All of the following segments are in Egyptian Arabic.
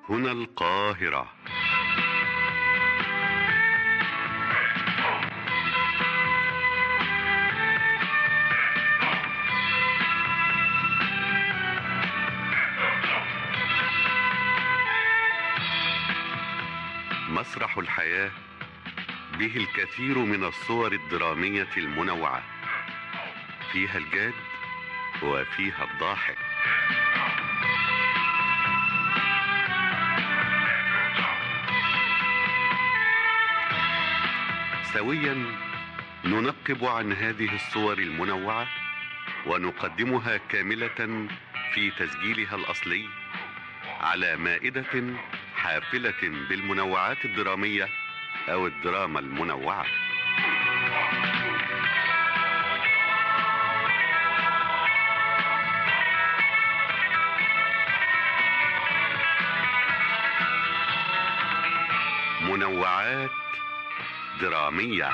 هنا القاهرة مسرح الحياة به الكثير من الصور الدرامية المنوعة فيها الجاد وفيها الضاحك سويا ننقب عن هذه الصور المنوعة ونقدمها كاملة في تسجيلها الأصلي على مائدة حافلة بالمنوعات الدرامية أو الدراما المنوعة منوعات درامية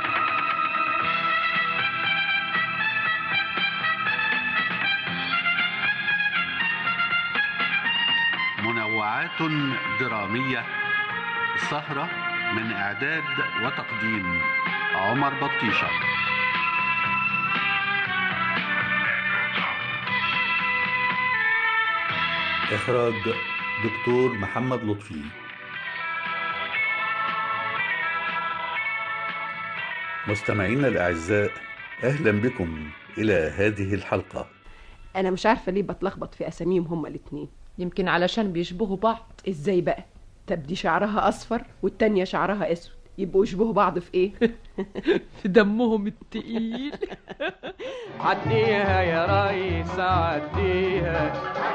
منوعات درامية سهرة من إعداد وتقديم عمر بطيشة إخراج دكتور محمد لطفي مستمعينا الأعزاء أهلا بكم إلى هذه الحلقة انا مش عارفه ليه بتلخبط في اساميهم هما الاتنين يمكن علشان بيشبهوا بعض ازاي بقى طب دي شعرها اصفر والتانية شعرها اسود يبقوا يشبهوا بعض في ايه في دمهم التقيل عديها يا ريس عديها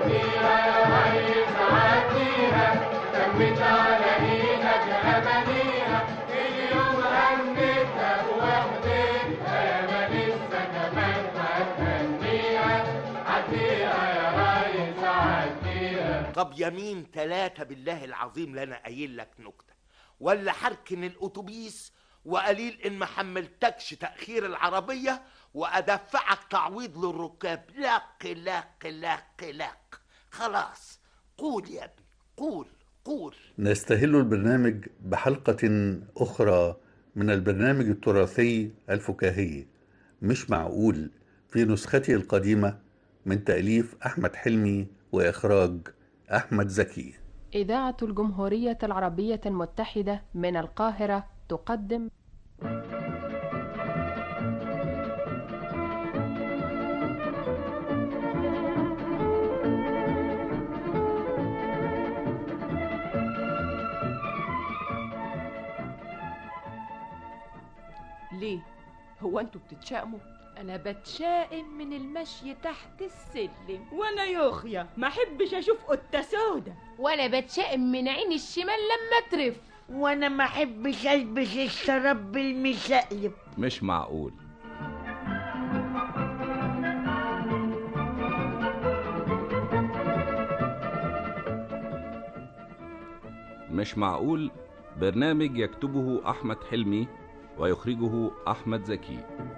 طب يمين ثلاثة بالله العظيم لا انا قايل لك نكتة ولا حركن الاتوبيس وقليل ان ما حملتكش تأخير العربية وادفعك تعويض للركاب لق لق لق لق خلاص قول يا ابني قول قول نستهل البرنامج بحلقة أخرى من البرنامج التراثي الفكاهي مش معقول في نسخته القديمة من تأليف أحمد حلمي وإخراج أحمد زكي إذاعة الجمهورية العربية المتحدة من القاهرة تقدم ليه هو انتوا بتتشائموا انا بتشائم من المشي تحت السلم وانا يا اخيا ما احبش اشوف قطه سودا وانا بتشائم من عين الشمال لما ترف وانا ما احبش البس الشراب المشقلب مش معقول مش معقول برنامج يكتبه أحمد حلمي ويخرجه أحمد زكي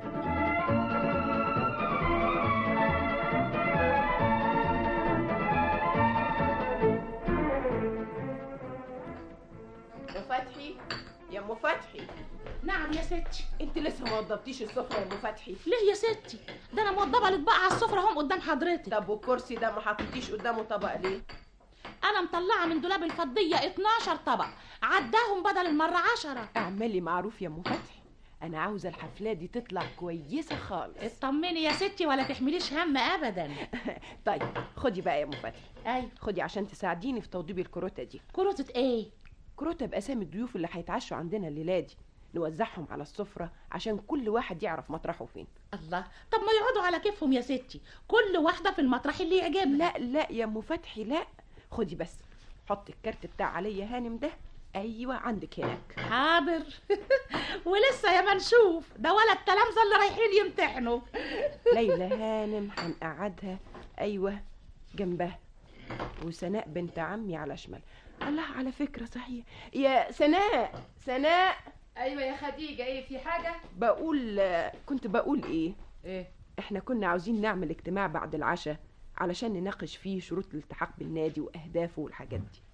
ام فتحي يا ام فتحي نعم يا ستي انت لسه ما وضبتيش السفره يا ام فتحي ليه يا ستي ده انا موضبه الاطباق على السفره هم قدام حضرتك طب والكرسي ده ما حطيتيش قدامه طبق ليه انا مطلعه من دولاب الفضيه 12 طبق عداهم بدل المره عشرة اعملي معروف يا ام فتحي انا عاوزه الحفله دي تطلع كويسه خالص اطمني يا ستي ولا تحمليش هم ابدا طيب خدي بقى يا ام فتحي اي خدي عشان تساعديني في توضيب الكروته دي كروته ايه كروته باسامي الضيوف اللي هيتعشوا عندنا الليله دي نوزعهم على السفره عشان كل واحد يعرف مطرحه فين الله طب ما يقعدوا على كيفهم يا ستي كل واحده في المطرح اللي يعجبها لا لا يا ام فتحي لا خدي بس حطي الكارت بتاع علي هانم ده ايوه عندك هناك حاضر ولسه يا ما نشوف ده ولا التلامذه اللي رايحين يمتحنوا ليلى هانم هنقعدها ايوه جنبها وسناء بنت عمي على شمال الله على فكره صحيح يا سناء سناء ايوه يا خديجه ايه في حاجه بقول كنت بقول ايه ايه احنا كنا عاوزين نعمل اجتماع بعد العشاء علشان نناقش فيه شروط الالتحاق بالنادي واهدافه والحاجات دي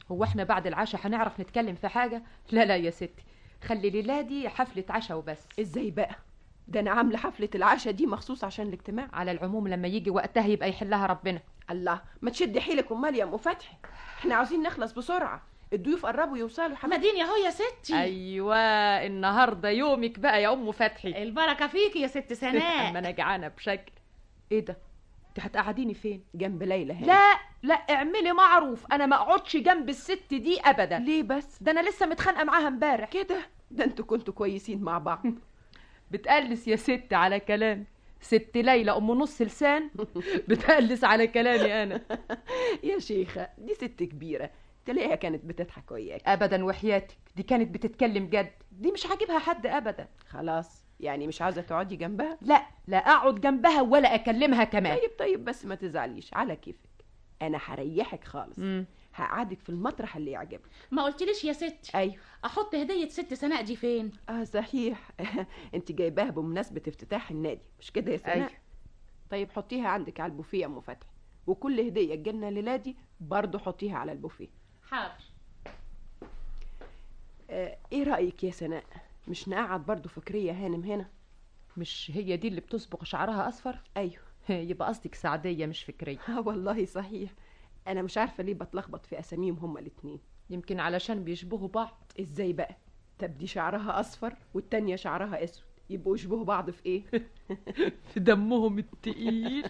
هو احنا بعد العشاء هنعرف نتكلم في حاجه لا لا يا ستي خلي ليلة دي حفله عشاء وبس ازاي بقى ده انا عامله حفله العشاء دي مخصوص عشان الاجتماع على العموم لما يجي وقتها يبقى يحلها ربنا الله ما تشدي حيلك امال يا ام فتحي احنا عاوزين نخلص بسرعه الضيوف قربوا يوصلوا مدين يا هو يا ستي ايوه النهارده يومك بقى يا ام فتحي البركه فيكي يا ست سناء اما انا جعانه بشكل ايه ده انت هتقعديني فين جنب ليلى هنا لا لا اعملي معروف انا ما اقعدش جنب الست دي ابدا ليه بس ده انا لسه متخانقه معاها امبارح كده ده انتوا كنتوا كويسين مع بعض بتقلس يا ست على كلام ست ليلى ام نص لسان بتقلس على كلامي انا يا شيخه دي ست كبيره تلاقيها كانت بتضحك وياك ابدا وحياتك دي كانت بتتكلم جد دي مش عاجبها حد ابدا خلاص يعني مش عاوزه تقعدي جنبها لا لا اقعد جنبها ولا اكلمها كمان طيب طيب بس ما تزعليش على كيفك انا هريحك خالص مم. هقعدك في المطرح اللي يعجبك ما قلتليش يا ستي ايوه احط هديه ست سناء دي فين اه صحيح انت جايباها بمناسبه افتتاح النادي مش كده يا سناء أيوة. طيب حطيها عندك على البوفيه يا ام فتحي وكل هديه تجيلنا الليله دي برضه حطيها على البوفيه حاضر آه ايه رايك يا سناء مش نقعد برضه فكريه هانم هنا مش هي دي اللي بتصبغ شعرها اصفر ايوه يبقى قصدك سعديه مش فكريه اه والله صحيح انا مش عارفه ليه بتلخبط في اساميهم هما الاتنين يمكن علشان بيشبهوا بعض ازاي بقى طب دي شعرها اصفر والتانية شعرها اسود يبقوا يشبهوا بعض في ايه في دمهم التقيل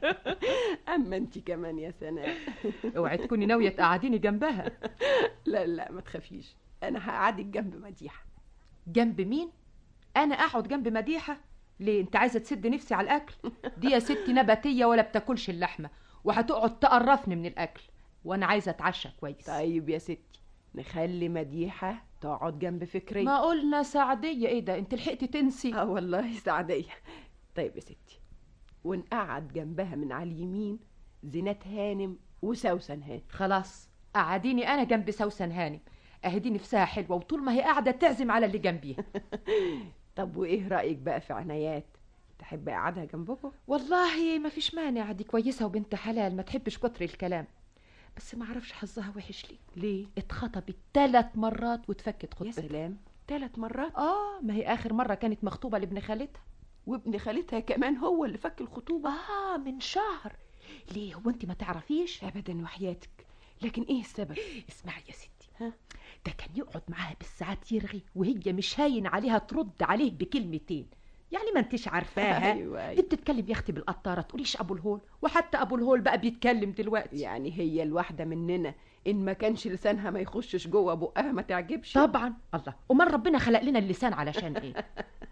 اما انت كمان يا سناء اوعي تكوني ناويه تقعديني جنبها لا لا ما تخافيش انا هقعدك جنب مديحه جنب مين انا اقعد جنب مديحه ليه انت عايزه تسد نفسي على الاكل دي يا ستي نباتيه ولا بتاكلش اللحمه وهتقعد تقرفني من الاكل وانا عايزه اتعشى كويس طيب يا ستي نخلي مديحه تقعد جنب فكريه ما قلنا سعديه ايه ده انت لحقتي تنسي اه والله سعديه طيب يا ستي ونقعد جنبها من على اليمين زينات هانم وسوسن هانم خلاص قعديني انا جنب سوسن هانم اهدي نفسها حلوه وطول ما هي قاعده تعزم على اللي جنبيها طب وايه رايك بقى في عنايات تحب اقعدها جنبكم والله ما فيش مانع دي كويسه وبنت حلال ما تحبش كتر الكلام بس ما اعرفش حظها وحش ليه ليه اتخطبت ثلاث مرات واتفكت يا خطبتها سلام ثلاث مرات اه ما هي اخر مره كانت مخطوبه لابن خالتها وابن خالتها كمان هو اللي فك الخطوبه اه من شهر ليه هو انت ما تعرفيش ابدا وحياتك لكن ايه السبب اسمعي يا ستي ها ده كان يقعد معاها بالساعات يرغي وهي مش هاين عليها ترد عليه بكلمتين يعني ما انتش عارفاها أيوة، أيوة. دي بتتكلم يا اختي بالقطاره تقوليش ابو الهول وحتى ابو الهول بقى بيتكلم دلوقتي يعني هي الواحده مننا ان ما كانش لسانها ما يخشش جوه بقها ما تعجبش طبعا الله امال ربنا خلق لنا اللسان علشان ايه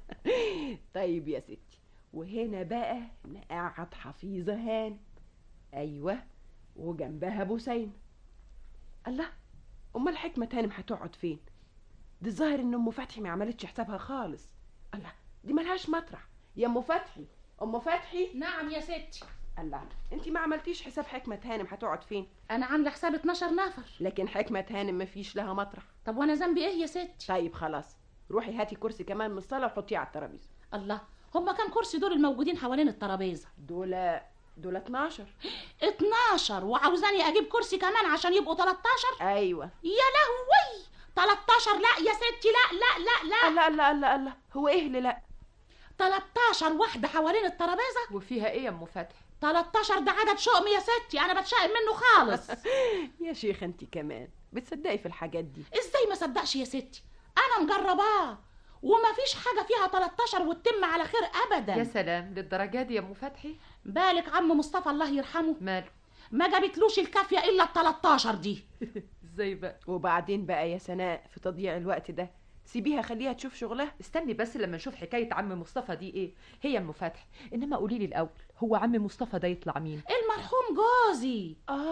طيب يا ستي وهنا بقى نقعد حفيظه هان ايوه وجنبها بوسين الله امال حكمه هانم هتقعد فين دي الظاهر ان ام فتحي ما عملتش حسابها خالص الله دي ملهاش مطرح يا ام فتحي ام فتحي نعم يا ستي الله انت ما عملتيش حساب حكمه هانم هتقعد فين انا عامله حساب 12 نفر لكن حكمه هانم ما فيش لها مطرح طب وانا ذنبي ايه يا ستي طيب خلاص روحي هاتي كرسي كمان من الصاله وحطيه على الترابيزه الله هما كام كرسي دول الموجودين حوالين الترابيزه دول دول 12 12 وعاوزاني اجيب كرسي كمان عشان يبقوا 13 ايوه يا لهوي 13 لا يا ستي لا لا لا لا الله الله الله الله هو ايه اللي لا 13 واحده حوالين الترابيزه وفيها ايه يا ام فتحي 13 ده عدد شؤم يا ستي انا بتشائم منه خالص يا شيخ انت كمان بتصدقي في الحاجات دي ازاي ما صدقش يا ستي انا مجرباه وما فيش حاجه فيها 13 وتتم على خير ابدا يا سلام للدرجه دي يا ام فتحي بالك عم مصطفى الله يرحمه ماله ما جابتلوش الكافيه الا ال 13 دي ازاي بقى وبعدين بقى يا سناء في تضييع الوقت ده سيبيها خليها تشوف شغلها استني بس لما نشوف حكايه عم مصطفى دي ايه هي ام فتحي انما قولي لي الاول هو عم مصطفى ده يطلع مين المرحوم جوزي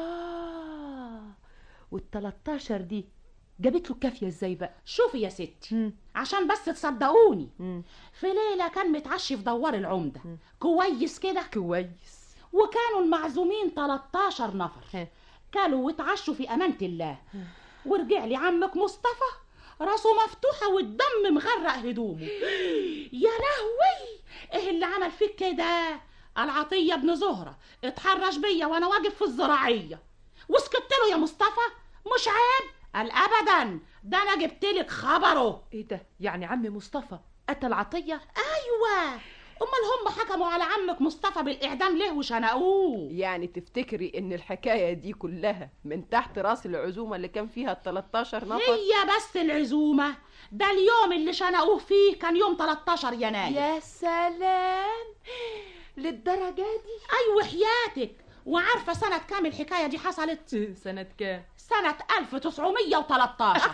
اه وال13 دي جابت له الكافيه ازاي بقى شوفي يا ستي مم. عشان بس تصدقوني مم. في ليله كان متعشي في دوار العمده كويس كده كويس وكانوا المعزومين 13 نفر ها. كلوا واتعشوا في امانه الله ورجع لي عمك مصطفى راسه مفتوحه والدم مغرق هدومه يا لهوي ايه اللي عمل فيك كده العطيه ابن زهره اتحرش بيا وانا واقف في الزراعيه وسكت له يا مصطفى مش عيب قال ابدا ده انا جبت لك خبره ايه ده يعني عم مصطفى قتل عطيه ايوه امال هم حكموا على عمك مصطفى بالاعدام ليه وشنقوه يعني تفتكري ان الحكايه دي كلها من تحت راس العزومه اللي كان فيها ال 13 نفر هي بس العزومه ده اليوم اللي شنقوه فيه كان يوم 13 يناير يا سلام للدرجه دي ايوه حياتك وعارفه سنه كام الحكايه دي حصلت سنه كام سنه 1913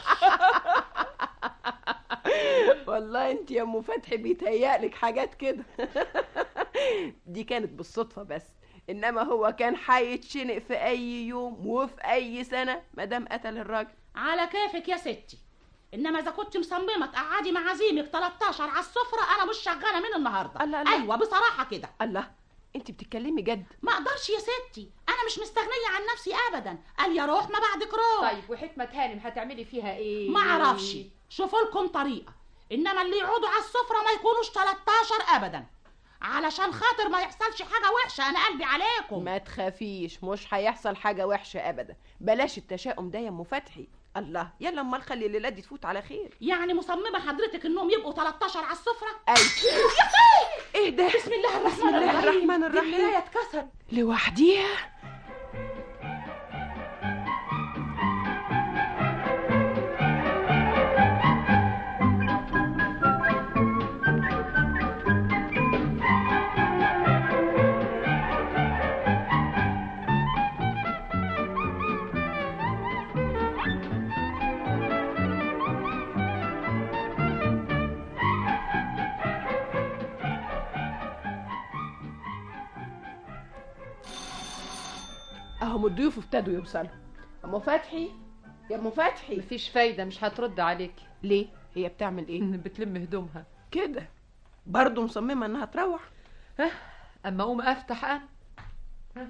والله انت يا ام فتحي بيتهيألك حاجات كده دي كانت بالصدفه بس انما هو كان هيتشنق في اي يوم وفي اي سنه مادام قتل الراجل على كيفك يا ستي انما اذا كنت مصممه تقعدي مع عزيمك 13 على السفره انا مش شغاله من النهارده الله الله. ايوه بصراحه كده الله انت بتتكلمي جد ما اقدرش يا ستي انا مش مستغنيه عن نفسي ابدا قال يا روح ما بعدك روح طيب وحكمه هانم هتعملي فيها ايه ما اعرفش شوفوا لكم طريقه انما اللي يقعدوا على السفره ما يكونوش 13 ابدا علشان خاطر ما يحصلش حاجه وحشه انا قلبي عليكم ما تخافيش مش هيحصل حاجه وحشه ابدا بلاش التشاؤم ده يا ام فتحي الله يلا امال خلي الليله دي تفوت على خير يعني مصممه حضرتك انهم يبقوا 13 على السفره اي ايه ده بسم الله الرحمن بسم الله الرحيم الرحمن الرحيم المرايه اتكسر لوحديها اهم الضيوف ابتدوا يوصلوا ام فتحي يا ام فتحي مفيش فايده مش هترد عليكي ليه هي بتعمل ايه بتلم هدومها كده برضه مصممه انها تروح ها اما اقوم افتح انا ها.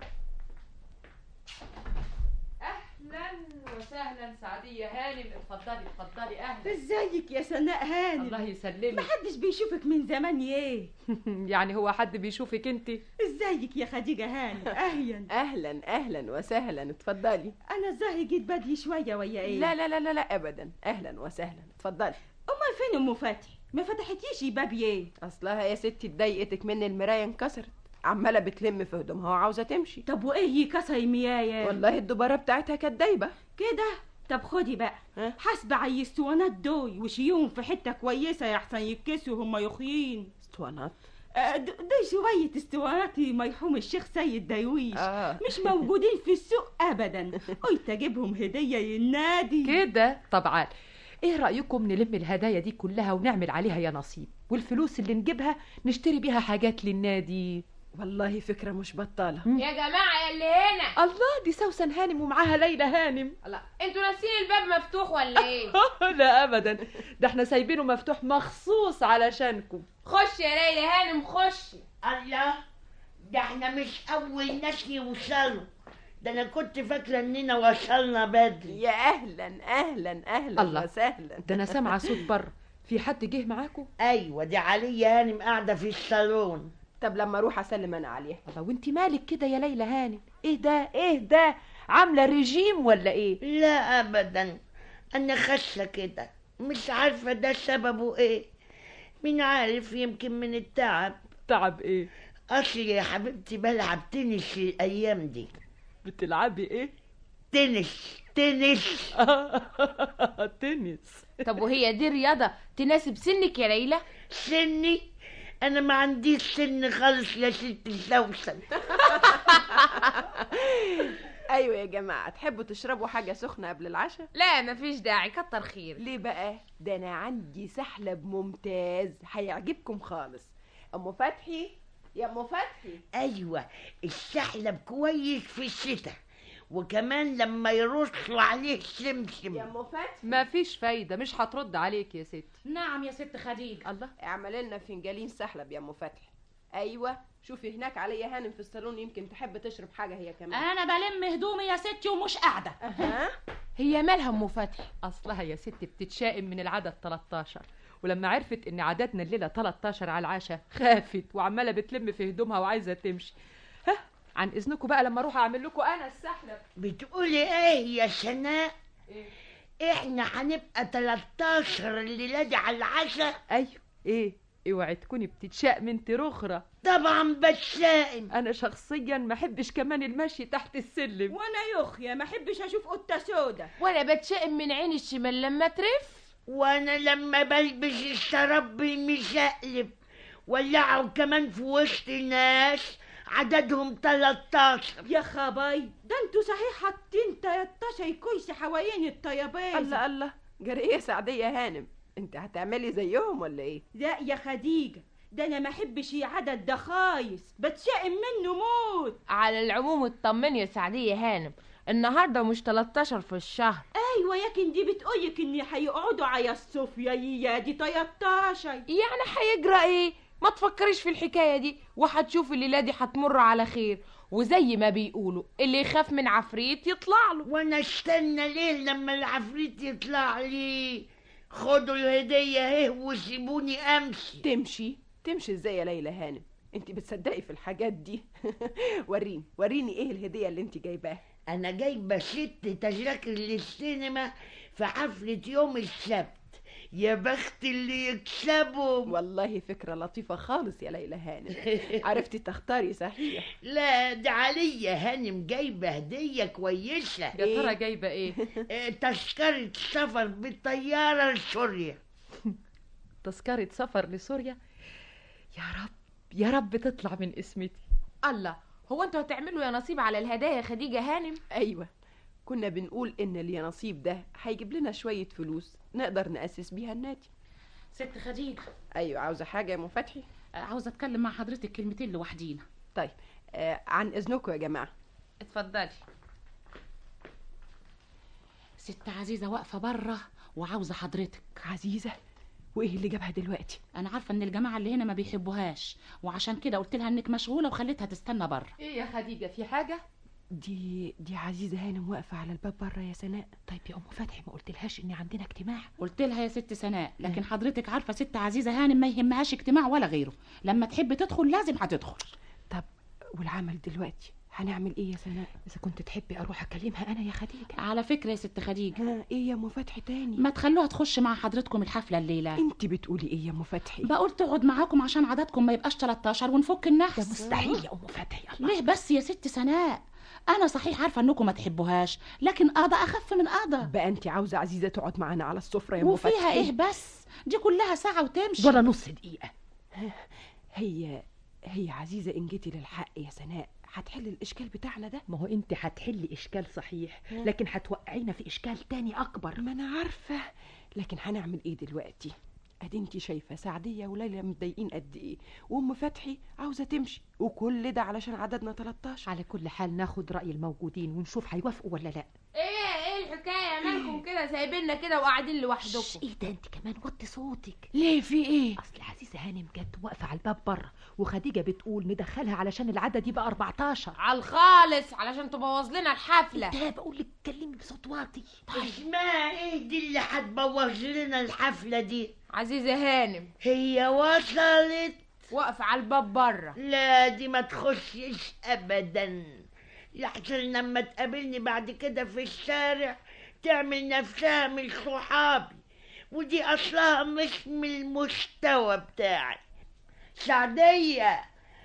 اهلا وسهلا سعديه هانم اتفضلي اتفضلي اهلا ازيك يا سناء هانم الله يسلمك محدش بيشوفك من زمان ايه يعني هو حد بيشوفك انت ازيك يا خديجه هانم اهلا اهلا اهلا وسهلا اتفضلي انا الظاهر جيت بدري شويه ويا ايه لا لا لا لا, لا ابدا اهلا وسهلا اتفضلي امال فين ام فتحي ما فتحتيش الباب ايه اصلها يا ستي اتضايقتك من المرايه انكسرت عماله بتلم في هدومها وعاوزه تمشي طب وايه كسر الميايه والله الدباره بتاعتها كانت دايبه كده طب خدي بقى ها؟ حاسبه على الاسطوانات دول وشيهم في حته كويسه يحسن يتكسوا هم يخيين اسطوانات آه، د- ده شوية اسطوانات مرحوم الشيخ سيد درويش آه. مش موجودين في السوق أبدا قلت أجيبهم هدية للنادي كده طبعا ايه رايكم نلم الهدايا دي كلها ونعمل عليها يا نصيب والفلوس اللي نجيبها نشتري بيها حاجات للنادي والله فكره مش بطاله يا جماعة يا اللي هنا الله دي سوسن هانم ومعاها ليلى هانم الله انتوا ناسين الباب مفتوح ولا ايه لا ابدا ده احنا سايبينه مفتوح مخصوص علشانكم خش يا ليلى هانم خشي الله ده احنا مش اول ناس يوصلوا ده انا كنت فاكره اننا وصلنا بدري يا اهلا اهلا اهلا الله. وسهلا ده انا سامعه صوت بره في حد جه معاكم ايوه دي عليا هانم قاعده في الصالون طب لما اروح اسلم انا عليها الله وانت مالك كده يا ليلى هانم ايه ده ايه ده عامله ريجيم ولا ايه لا ابدا انا خاسه كده مش عارفه ده سببه ايه مين عارف يمكن من التعب تعب ايه اصلي يا حبيبتي بلعب تنس الايام دي بتلعبي ايه تنس تنس تنس طب وهي دي رياضة تناسب سنك يا ليلى سني انا ما عنديش سن خالص يا ست السوسن ايوه يا جماعه تحبوا تشربوا حاجه سخنه قبل العشاء لا مفيش داعي كتر خير ليه بقى ده انا عندي سحلب ممتاز هيعجبكم خالص ام فتحي يا ام فتحي ايوه السحلب كويس في الشتاء وكمان لما يرشوا عليه سمسم يا ام فتحي مفيش فايده مش هترد عليك يا ست نعم يا ست خديجه الله اعمل لنا فنجانين سحلب يا ام فتحي ايوه شوفي هناك عليا هانم في الصالون يمكن تحب تشرب حاجه هي كمان انا بلم هدومي يا ستي ومش قاعده أها. هي مالها ام فتحي اصلها يا ست بتتشائم من العدد 13 ولما عرفت ان عددنا الليله 13 على العشاء خافت وعماله بتلم في هدومها وعايزه تمشي ها عن اذنكم بقى لما اروح اعمل لكم انا السحلب بتقولي ايه يا سناء احنا هنبقى 13 الليله دي على العشاء ايوه ايه اوعي تكوني بتتشائم انت رخرة طبعا بتشائم انا شخصيا ما احبش كمان المشي تحت السلم وانا يخيا ما احبش اشوف قطه سودا وانا بتشائم من عين الشمال لما ترف وانا لما بلبس الشراب المشقلب ولعوا كمان في وسط ناس عددهم 13 يا خباي ده انتوا صحيح حاطين 13 كويس حوالين الطيابين الله الله جري ايه يا سعديه هانم انت هتعملي زيهم ولا ايه لا يا خديجه ده انا ما احبش عدد ده خايس بتشائم منه موت على العموم اطمني يا سعدية هانم النهارده مش 13 في الشهر ايوه لكن دي بتقولك ان هيقعدوا على الصوفيا يا دي 13 يعني هيجرى ايه ما تفكريش في الحكايه دي وهتشوفي الليله دي هتمر على خير وزي ما بيقولوا اللي يخاف من عفريت يطلع له وانا استنى ليه لما العفريت يطلع لي خدوا الهدية اهي وسيبوني امشي تمشي تمشي ازاي يا ليلى هانم انت بتصدقي في الحاجات دي وريني وريني ايه الهديه اللي انت جايباها انا جايبه ست تذاكر للسينما في حفلة يوم السبت يا بخت اللي يكسبهم والله فكره لطيفه خالص يا ليلى هانم عرفتي تختاري صحيح لا ده عليا هانم جايبه هديه كويسه يا ترى جايبه ايه آه، تذكره سفر بالطياره لسوريا تذكرة سفر لسوريا يا رب يا رب تطلع من اسمتي الله هو انتوا هتعملوا يا نصيب على الهدايا يا خديجه هانم ايوه كنا بنقول ان اليانصيب ده هيجيب لنا شويه فلوس نقدر ناسس بيها النادي ست خديجه ايوه عاوزه حاجه يا ام فتحي آه، عاوزه اتكلم مع حضرتك كلمتين لوحدينا طيب آه عن اذنكم يا جماعه اتفضلي ست عزيزه واقفه بره وعاوزه حضرتك عزيزه وايه اللي جابها دلوقتي انا عارفه ان الجماعه اللي هنا ما بيحبوهاش وعشان كده قلت لها انك مشغوله وخليتها تستنى بره ايه يا خديجه في حاجه دي دي عزيزه هانم واقفه على الباب بره يا سناء طيب يا ام فتحي ما قلتلهاش ان عندنا اجتماع قلت لها يا ست سناء لكن حضرتك عارفه ست عزيزه هانم ما يهمهاش اجتماع ولا غيره لما تحب تدخل لازم هتدخل طب والعمل دلوقتي هنعمل ايه يا سناء اذا كنت تحبي اروح اكلمها انا يا خديجه على فكره يا ست خديجه ها ايه يا ام فتحي تاني ما تخلوها تخش مع حضرتكم الحفله الليله انت بتقولي ايه يا ام فتحي بقول تقعد معاكم عشان عددكم ما يبقاش 13 ونفك النحس ده مستحيل يا ام فتحي الله. ليه بس يا ست سناء انا صحيح عارفه انكم ما تحبوهاش لكن قضى اخف من قضى بقى انت عاوزه عزيزه تقعد معانا على السفره يا ام فتحي وفيها ايه بس دي كلها ساعه وتمشي ولا نص دقيقه هي هي عزيزه ان جيتي للحق يا سناء هتحل الاشكال بتاعنا ده ما هو انت هتحلي اشكال صحيح ها. لكن هتوقعينا في اشكال تاني اكبر ما انا عارفه لكن هنعمل ايه دلوقتي ادي انت شايفه سعديه وليلى متضايقين قد ايه وام فتحي عاوزه تمشي وكل ده علشان عددنا 13 على كل حال ناخد راي الموجودين ونشوف هيوافقوا ولا لا ايه ايه الحكايه مالكم كده سايبيننا كده وقاعدين لوحدكم ايه ده انت كمان وطي صوتك ليه في ايه اصل عزيزه هانم جت واقفه على الباب بره وخديجه بتقول ندخلها علشان العدد يبقى 14 على الخالص علشان تبوظ لنا الحفله ده بقول لك اتكلمي بصوت واطي اسمها ايه دي اللي هتبوظ لنا الحفله دي عزيزه هانم هي وصلت واقفه على الباب بره لا دي ما تخشش ابدا لحسن لما تقابلني بعد كده في الشارع تعمل نفسها مش صحابي ودي اصلها مش من المستوى بتاعي سعدية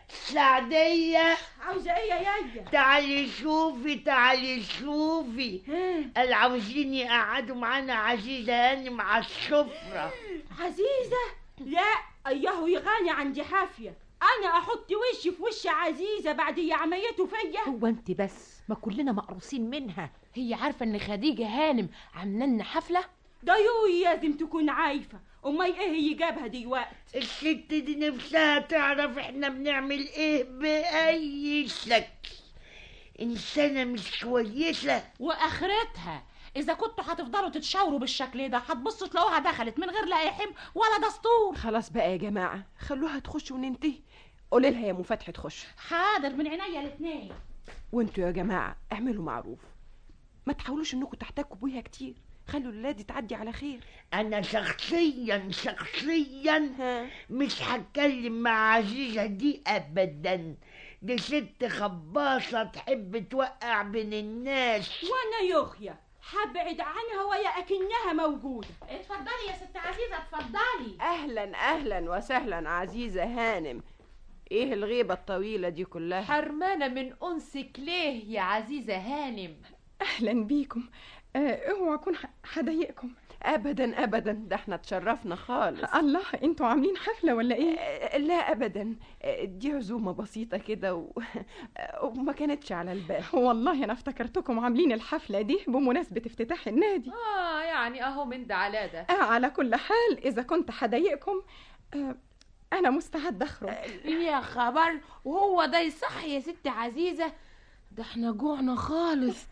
سعدية عاوزه ايه يا يايا تعالي شوفي تعالي شوفي قال عاوزين يقعدوا معانا عزيزة هانم على السفرة عزيزه لا اياه يغاني عندي حافيه انا احط وشي في وش عزيزه بعد هي عميته فيا هو انت بس ما كلنا مقروصين منها هي عارفه ان خديجه هانم عامله لنا حفله ده يوي لازم تكون عايفه امال ايه هي جابها دلوقتي الست دي نفسها تعرف احنا بنعمل ايه بأي شكل إنسانة مش كويسة واخرتها اذا كنتوا هتفضلوا تتشاوروا بالشكل ده هتبصوا تلاقوها دخلت من غير لا يحم ولا دستور خلاص بقى يا جماعه خلوها تخش وننتهي قولي لها يا ام فتحي تخش حاضر من عينيا الاثنين وانتوا يا جماعه اعملوا معروف ما تحاولوش انكم تحتكوا بيها كتير خلوا الليله دي تعدي على خير أنا شخصيا شخصيا مش هتكلم مع عزيزة دي أبدا دي ست خباصة تحب توقع بين الناس وانا يخيا هبعد عنها ويا اكنها موجوده اتفضلي يا ست عزيزه اتفضلي اهلا اهلا وسهلا عزيزه هانم ايه الغيبه الطويله دي كلها حرمانة من أنسك ليه يا عزيزة هانم اهلا بيكم آه، اوعى اكون ح- هضايقكم ابدا ابدا ده احنا اتشرفنا خالص الله انتوا عاملين حفله ولا ايه آه، لا ابدا آه، دي عزومه بسيطه كده و... وما كانتش على البال والله انا افتكرتكم عاملين الحفله دي بمناسبه افتتاح النادي آه يعني أهو من ده على ده آه على كل حال اذا كنت هضايقكم آه انا مستعد اخرج يا خبر وهو ده يصح يا ست عزيزة ده احنا جوعنا خالص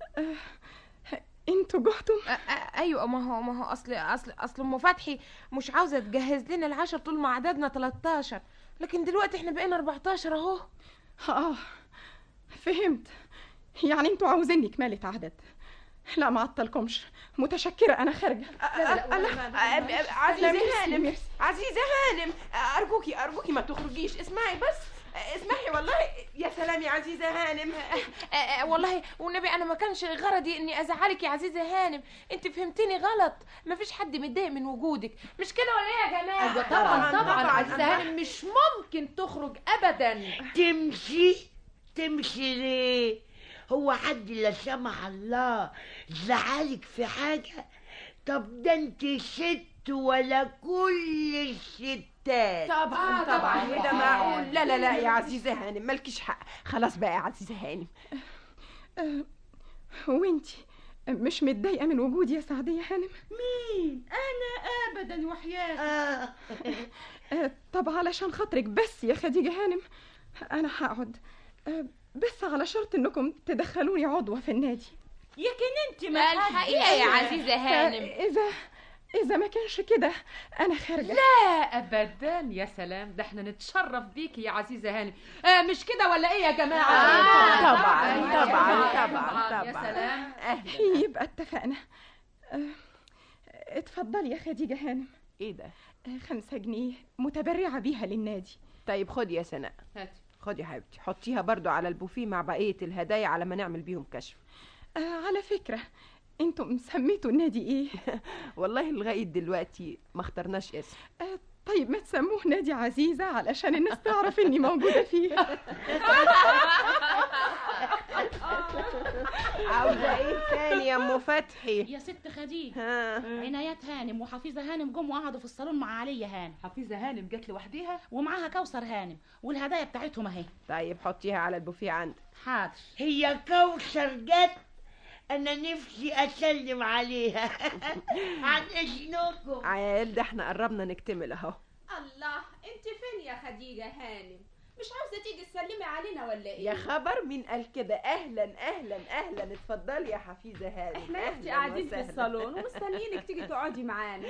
انتوا جهتم ايوه ما هو ما هو اصل اصل اصل ام فتحي مش عاوزه تجهز لنا العشاء طول ما عددنا 13 لكن دلوقتي احنا بقينا 14 اهو اه فهمت يعني انتوا عاوزيني كمالة عدد لا ما عطلكمش متشكرة أنا خارجة عزيزة هانم عزيزة هانم أرجوكي أرجوكي ما تخرجيش اسمعي بس اسمعي والله يا سلام يا عزيزة هانم آه، آه، والله والنبي انا ما كانش غرضي اني ازعلك يا عزيزه هانم انت فهمتني غلط ما فيش حد متضايق من وجودك مش كده ولا ايه يا جماعه أيوة طبعا طبعا عزيزة هانم مش ممكن تخرج أبدا تمشي تمشي ليه هو حد لا سمح الله زعلك في حاجة طب ده انت ست ولا كل الستات طبعا طبعا وده معقول لا لا لا يا عزيزة هانم مالكيش حق خلاص بقى يا عزيزة هانم آه وانتي مش متضايقة من وجودي يا سعدية هانم مين انا ابدا وحياتي آه. آه طب علشان خاطرك بس يا خديجة هانم أنا هقعد آه بس على شرط إنكم تدخلوني عضوة في النادي يمكن انت ما لا، الحقيقة يا عزيزة هانم. آه إذا إذا ما كانش كده أنا خارجة لا أبدا يا سلام ده احنا نتشرف بيكي يا عزيزة هانم آه مش كده ولا إيه يا جماعة آه، طبعاً، طبعا طبعاً، طبعاً، يا طبعاً. سلام يبقى اتفقنا آه اتفضلي يا خديجة هانم ايه ده آه خمسة جنيه متبرعة بيها للنادي طيب خدي يا سناء هاتي خدي يا حبيبتي حطيها برضو على البوفيه مع بقية الهدايا على ما نعمل بيهم كشف آه على فكرة انتم سميتوا النادي ايه والله لغاية دلوقتي ما اخترناش اسم آه طيب ما تسموه نادي عزيزة علشان الناس تعرف اني موجودة فيه عاوزة ايه تاني يا ام فتحي يا ست خديجه ها عنايات هانم وحفيظه هانم جم وقعدوا في الصالون مع عليا هانم حفيظة هانم جت لوحديها ومعاها كوثر هانم والهدايا بتاعتهم اهي طيب حطيها على البوفيه عندك حاضر هي كوثر جت انا نفسي اسلم عليها عن اذنكم عيال ده احنا قربنا نكتمل اهو الله انت فين يا خديجة هانم مش عاوزة تيجي تسلمي علينا ولا ايه يا خبر مين قال كده اهلا اهلا اهلا اتفضلي يا حفيظه هانم احنا يا اختي أهلاً قاعدين في وسهلاً. الصالون ومستنيينك تيجي تقعدي معانا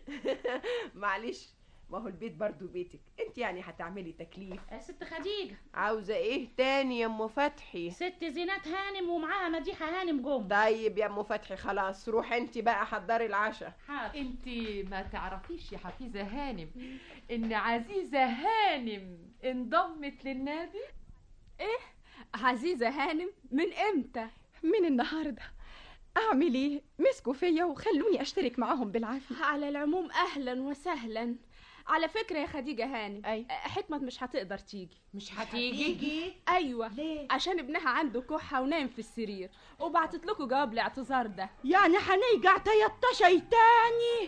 معلش ما هو البيت برضو بيتك انت يعني هتعملي تكليف يا ست خديجه عاوزه ايه تاني يا ام فتحي ست زينات هانم ومعاها مديحه هانم جم طيب يا ام فتحي خلاص روح انت بقى حضري العشاء حاضر انت ما تعرفيش يا حفيظة هانم ان عزيزة هانم انضمت للنادي ايه عزيزة هانم من امتى من النهاردة اعمل ايه مسكوا فيا وخلوني اشترك معاهم بالعافية على العموم اهلا وسهلا على فكرة يا خديجة هانم أي. حكمة مش هتقدر تيجي مش هتيجي ايوه ليه؟ عشان ابنها عنده كحة ونايم في السرير وبعتت لكم جواب الاعتذار ده يعني هنرجع تيطشي تاني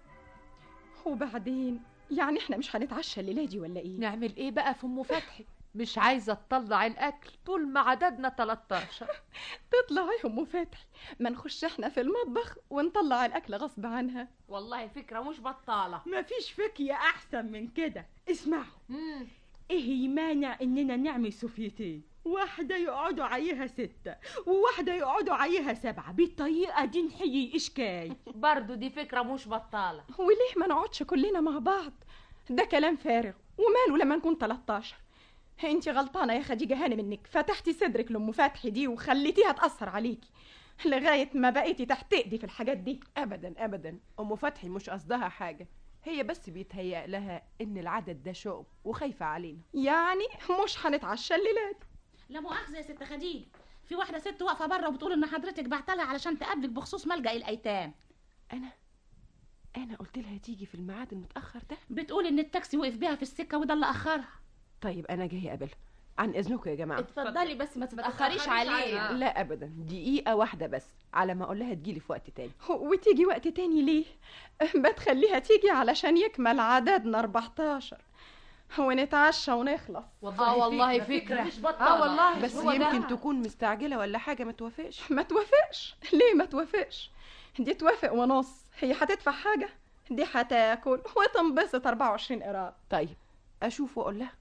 وبعدين يعني احنا مش هنتعشى الليلة دي ولا ايه نعمل ايه بقى في ام فتحي مش عايزة تطلع الأكل طول ما عددنا 13 تطلعي يا ام فتحي ما نخش احنا في المطبخ ونطلع الاكل غصب عنها والله فكرة مش بطالة مفيش فكية أحسن من كده اسمعوا إيه يمانع إننا نعمل سوفيتين واحدة يقعدوا عليها ستة وواحدة يقعدوا عليها سبعة بالطريقة دي نحيي إشكال برضو دي فكرة مش بطالة وليه ما نقعدش كلنا مع بعض ده كلام فارغ وماله لما نكون 13 انت غلطانه يا خديجه هانم انك فتحتي صدرك لام فتحي دي وخليتيها تاثر عليكي لغايه ما بقيتي تحت ايدي في الحاجات دي ابدا ابدا ام فتحي مش قصدها حاجه هي بس بيتهيأ لها ان العدد ده شؤم وخايفه علينا يعني مش هنتعشى الليله دي لا مؤاخذه يا ست خديجه في واحده ست واقفه بره وبتقول ان حضرتك بعتلها علشان تقابلك بخصوص ملجأ الايتام انا انا قلت لها تيجي في الميعاد المتاخر ده بتقول ان التاكسي وقف بيها في السكه وده اللي اخرها طيب انا جاي اقابلها عن اذنكم يا جماعه اتفضلي بس ما تتأخريش علينا لا ابدا دقيقه واحده بس على ما اقول لها تجيلي في وقت تاني وتيجي وقت تاني ليه بتخليها تيجي علشان يكمل عددنا 14 ونتعشى ونخلص اه والله فكرة مش بطالة اه والله بس هو ده. يمكن تكون مستعجله ولا حاجه ما توافقش ما توافقش ليه ما توافقش دي توافق ونص هي هتدفع حاجه دي هتاكل وتنبسط 24 قراط طيب اشوف واقول لها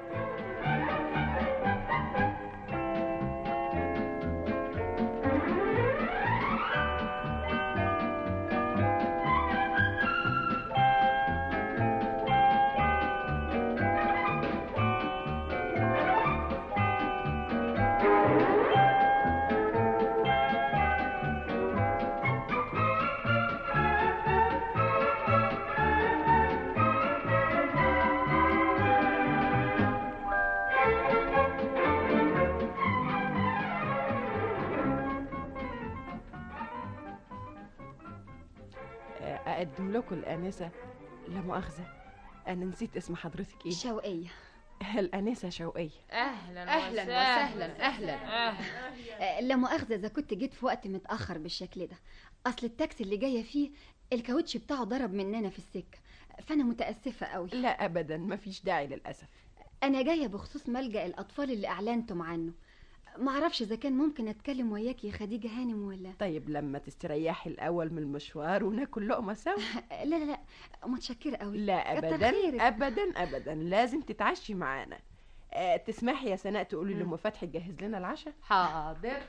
اقدم لكم الانسه لا مؤاخذه انا نسيت اسم حضرتك ايه شوقية الانسه شوقيه اهلا أهلا وسهلا أهلا آه، لا مؤاخذة إذا كنت جيت في وقت متأخر بالشكل ده أصل التاكسي اللي جاية فيه الكاوتش بتاعه ضرب مننا في السكة فأنا متأسفة قوي لا ابدا مفيش داعي للاسف أنا جاية بخصوص ملجأ الأطفال اللي أعلنتم عنه معرفش إذا كان ممكن أتكلم وياك يا خديجة هانم ولا طيب لما تستريحي الاول من المشوار وناكل لقمه سوا لا لا لا متشكرة قوي لا كتر ابدا خيرك. ابدا ابدا لازم تتعشي معانا أه تسمحي يا سناء تقولي لام فتحي تجهز لنا العشاء حاضر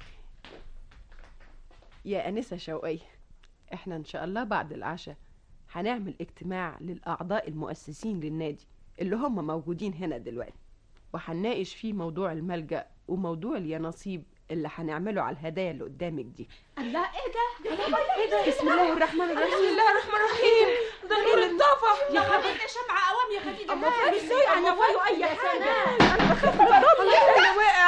يا انسه شوقيه احنا ان شاء الله بعد العشاء هنعمل اجتماع للاعضاء المؤسسين للنادي اللي هم موجودين هنا دلوقتي وهنناقش فيه موضوع الملجأ وموضوع اليانصيب اللي هنعمله على الهدايا اللي قدامك دي الله ايه ده ايه ده بسم الله الرحمن الرحيم بسم الله الرحمن الرحيم ده نور الطافة يا حبيبتي شمعة قوام يا خديجة أما هانم. فين ازاي أما انولوا فين اي يا حاجة سلام. انا بخاف من الضلمة انا واقع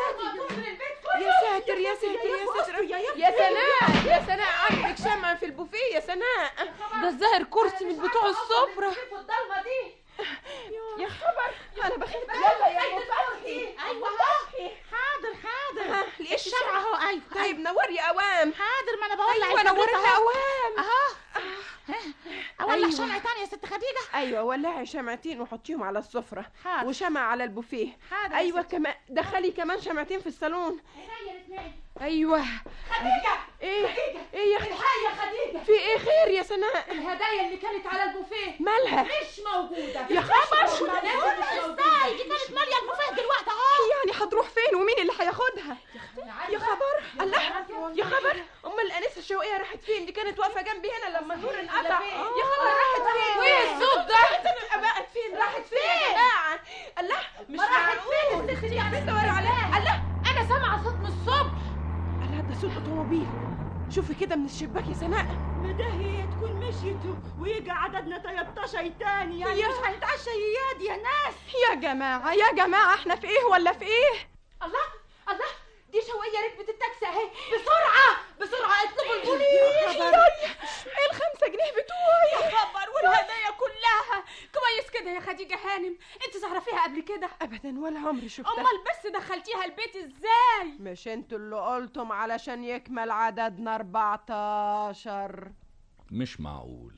يا ساتر يا ساتر يا ساتر يا سناء يا سناء عندك شمع في البوفيه يا سناء ده الظاهر كرسي من بتوع السفرة في الضلمة دي يا خبر انا بخاف يلا يا ام فتحي ايوه اهو حاضر حاضر الشمعة اهو ايوه طيب نوري يا اوام حاضر ما انا بولع ايوه الكبريت نوري أهو. الاوام اهو اولع أيوة. شمعة تانية يا ست خديجة ايوه ولعي شمعتين وحطيهم على السفره حاضر. وشمع على البوفيه حاضر يا ايوه ست. كمان دخلي كمان شمعتين في الصالون عينيا الاثنين ايوه خديجة ايه ايه يا الحقي يا خديجة في ايه خير يا سناء الهدايا اللي كانت على البوفيه مالها مش موجودة يا خبر. مش موجودة. ازاي دي كانت مالية البوفيه دلوقتي اهو يعني هتروح فين ومين اللي هياخدها يا خبر الله يا خبر امال الانسه الشوقيه راحت فين دي كانت واقفه جنبي هنا لما النور انقطع يا خبر راحت فين وايه الصوت ده؟ ده بقت فين راحت فين يا جماعه الله مش راحت معقول فين الست دي لسه ورا عليها الله انا سامعه صوت من الصبح الله ده صوت اوتوموبيل شوفي كده من الشباك يا سناء ما ده هي تكون مشيت ويجي عددنا 13 تاني يعني مش هنتعشى اياد يا ناس يا جماعه يا جماعه احنا في ايه ولا في ايه الله الله دي شوية ركبت التاكسي اهي بسرعة بسرعة اطلبوا البوليس الخمسة جنيه بتوعي يا خبر والهدايا كلها كويس كده يا خديجة هانم انت تعرفيها قبل كده ابدا ولا عمري شفتها امال بس دخلتيها البيت ازاي مش انتوا اللي قلتم علشان يكمل عددنا 14 مش معقول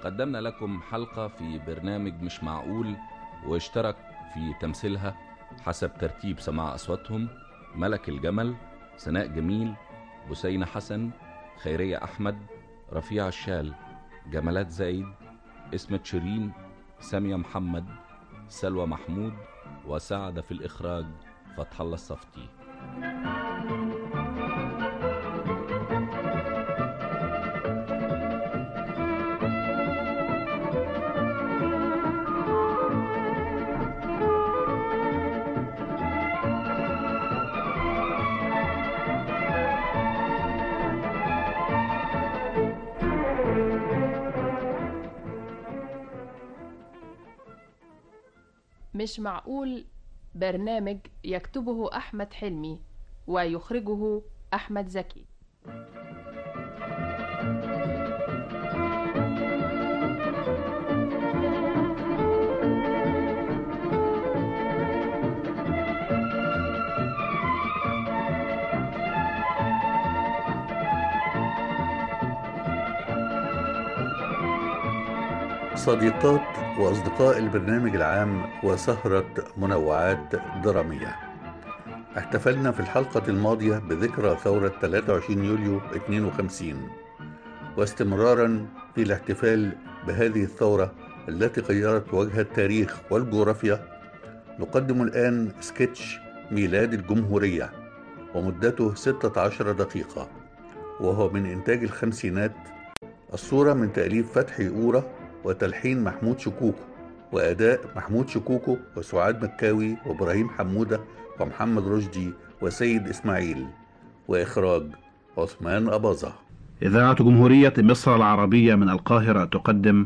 قدمنا لكم حلقة في برنامج مش معقول واشترك في تمثيلها حسب ترتيب سماع أصواتهم ملك الجمل سناء جميل بسينة حسن خيرية أحمد رفيع الشال جمالات زايد اسمة شيرين سامية محمد سلوى محمود وساعد في الإخراج فتح الله الصفتي مش معقول برنامج يكتبه أحمد حلمي ويخرجه أحمد زكي صديقات وأصدقاء البرنامج العام وسهرة منوعات درامية احتفلنا في الحلقة الماضية بذكرى ثورة 23 يوليو 52 واستمرارا في الاحتفال بهذه الثورة التي غيرت وجه التاريخ والجغرافيا نقدم الآن سكتش ميلاد الجمهورية ومدته 16 دقيقة وهو من إنتاج الخمسينات الصورة من تأليف فتحي أورا وتلحين محمود شكوكو وأداء محمود شكوكو وسعاد مكاوي وإبراهيم حمودة ومحمد رشدي وسيد إسماعيل وإخراج عثمان أباظة إذاعة جمهورية مصر العربية من القاهرة تقدم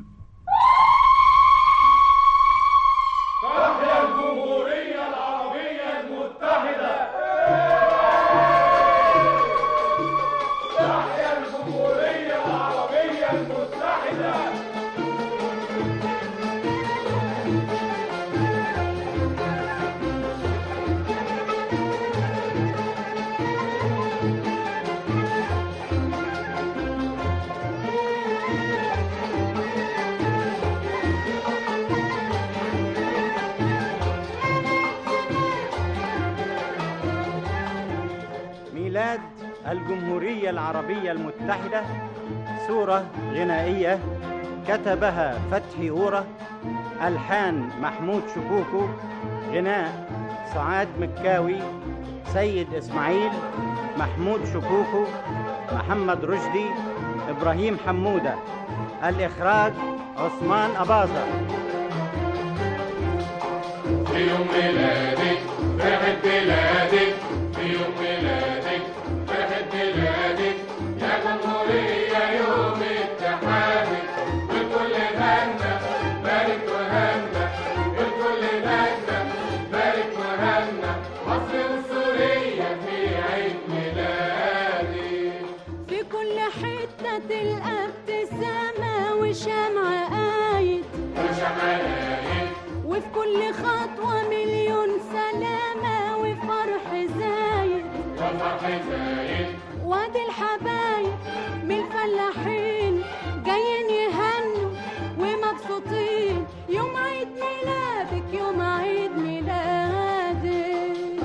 تحيا الجمهورية العربية المتحدة تحيا الجمهورية العربية المتحدة ميلاد الجمهورية العربية المتحدة سورة غنائية كتبها فتحي أورا ألحان محمود شكوكو غناء سعاد مكاوي سيد إسماعيل محمود شكوكو محمد رشدي إبراهيم حمودة الإخراج عثمان أباظة في يوم ميلادك فرحة بلادك في يوم ميلادك فرحة بلادك يا جمهورية يوم اتحادك والكل هنا بارك وهنا والكل هنا بارك وهنا مصر وسوريا في عيد ميلادك في كل حتة تلقى ابتسامة وشمعة قايد وشمالايد وفي كل خطوة مليون سلامة وفرح زايد وفرح زايد وادي الحبايب من الفلاحين جايين يهنوا ومبسوطين يوم عيد ميلادك يوم عيد ميلادك